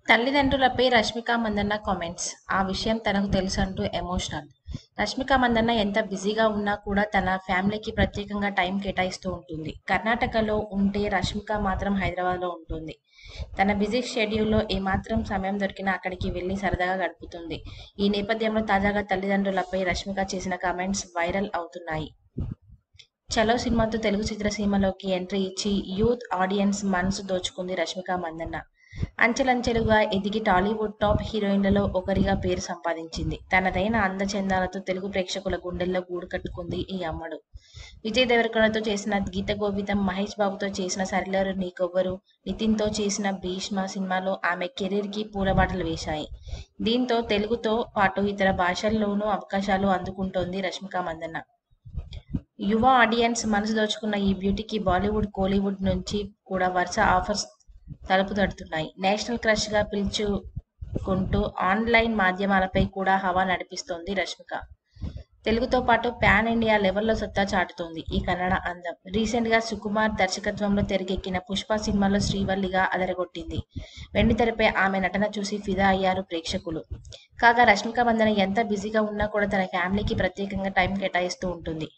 తల్లిదండ్రులపై Rashmika Mandanna comments ఆ విషయం తనకు తెలుసంటూ ఎమోషనల్ రష్మిక మందన్న ఎంత బిజీగా ఉన్నా కూడా తన ఫ్యామిలీకి ప్రత్యేకంగా టైం కేటాయిస్తూ ఉంటుంది కర్ణాటకలో ఉంటే రష్మిక మాత్రం హైదరాబాద్లో ఉంటుంది తన బిజీ షెడ్యూల్లో ఏమాత్రం సమయం దొరికినా అక్కడికి వెళ్ళి సరదాగా గడుపుతుంది ఈ నేపథ్యంలో తాజాగా తల్లిదండ్రులపై రష్మిక చేసిన కామెంట్స్ వైరల్ అవుతున్నాయి చలో సినిమాతో తెలుగు చిత్రసీమలోకి ఎంట్రీ ఇచ్చి యూత్ ఆడియన్స్ మనసు దోచుకుంది రష్మిక మందన్న అంచెలంచెలుగా ఎదిగి టాలీవుడ్ టాప్ హీరోయిన్లలో ఒకరిగా పేరు సంపాదించింది తనదైన అందచందాలతో తెలుగు ప్రేక్షకుల గుండెల్లో గూడు కట్టుకుంది ఈ అమ్మడు విజయ్ దేవరకొండతో చేసిన గీత గోవితం మహేష్ బాబుతో చేసిన సరిలేరు నీకొవ్వరు నితిన్తో చేసిన భీష్మ సినిమాలో ఆమె కెరీర్కి పూలబాటలు వేశాయి దీంతో తెలుగుతో పాటు ఇతర భాషల్లోనూ అవకాశాలు అందుకుంటోంది రష్మిక మందన్న యువ ఆడియన్స్ మనసు దోచుకున్న ఈ బ్యూటీకి బాలీవుడ్ కోలీవుడ్ నుంచి కూడా వరుస ఆఫర్స్ తలుపు తడుతున్నాయి నేషనల్ క్రష్ గా పిలుచుకుంటూ ఆన్లైన్ మాధ్యమాలపై కూడా హవా నడిపిస్తోంది రష్మిక తెలుగుతో పాటు పాన్ ఇండియా లెవెల్లో సత్తా చాటుతోంది ఈ కన్నడ అందం రీసెంట్ గా సుకుమార్ దర్శకత్వంలో తెరకెక్కిన పుష్ప సినిమాలో శ్రీవల్లిగా అదరగొట్టింది వెండితెరపై ఆమె నటన చూసి ఫిదా అయ్యారు ప్రేక్షకులు కాగా రష్మిక మందన ఎంత బిజీగా ఉన్నా కూడా తన ఫ్యామిలీకి ప్రత్యేకంగా టైం కేటాయిస్తూ ఉంటుంది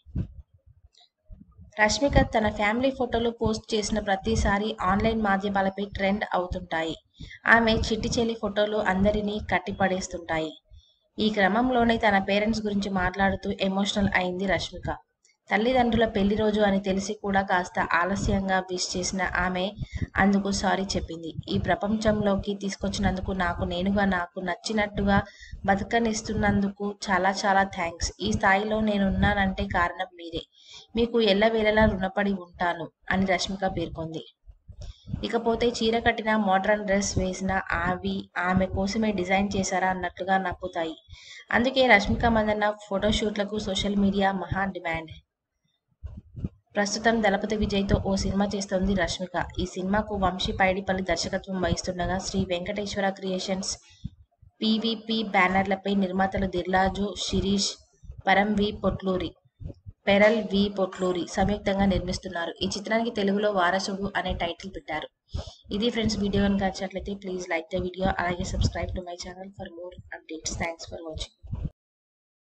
రష్మిక తన ఫ్యామిలీ ఫోటోలు పోస్ట్ చేసిన ప్రతిసారి ఆన్లైన్ మాధ్యమాలపై ట్రెండ్ అవుతుంటాయి ఆమె చిట్టి చెల్లి ఫోటోలు అందరినీ కట్టిపడేస్తుంటాయి ఈ క్రమంలోనే తన పేరెంట్స్ గురించి మాట్లాడుతూ ఎమోషనల్ అయింది రష్మిక తల్లిదండ్రుల పెళ్లి రోజు అని తెలిసి కూడా కాస్త ఆలస్యంగా విష్ చేసిన ఆమె అందుకు సారీ చెప్పింది ఈ ప్రపంచంలోకి తీసుకొచ్చినందుకు నాకు నేనుగా నాకు నచ్చినట్టుగా బతకనిస్తున్నందుకు చాలా చాలా థ్యాంక్స్ ఈ స్థాయిలో నేనున్నానంటే కారణం మీరే మీకు ఎల్లవేళలా రుణపడి ఉంటాను అని రష్మిక పేర్కొంది ఇకపోతే చీర కట్టిన మోడ్రన్ డ్రెస్ వేసిన అవి ఆమె కోసమే డిజైన్ చేశారా అన్నట్లుగా నప్పుతాయి అందుకే రష్మిక మందన్న ఫోటోషూట్లకు సోషల్ మీడియా మహా డిమాండ్ ప్రస్తుతం దళపతి విజయ్తో ఓ సినిమా చేస్తోంది రష్మిక ఈ సినిమాకు వంశీ పైడిపల్లి దర్శకత్వం వహిస్తుండగా శ్రీ వెంకటేశ్వర క్రియేషన్స్ పీవీపీ బ్యానర్లపై నిర్మాతలు Dil Raju Sirish Param V Potluri Pearl V Potluri సంయుక్తంగా నిర్మిస్తున్నారు ఈ చిత్రానికి తెలుగులో వారసుడు అనే టైటిల్ పెట్టారు ఇది ఫ్రెండ్స్ వీడియో కనుక నచ్చినట్లయితే ప్లీజ్ లైక్ ద వీడియో అలాగే subscribe to my channel for more updates thanks for watching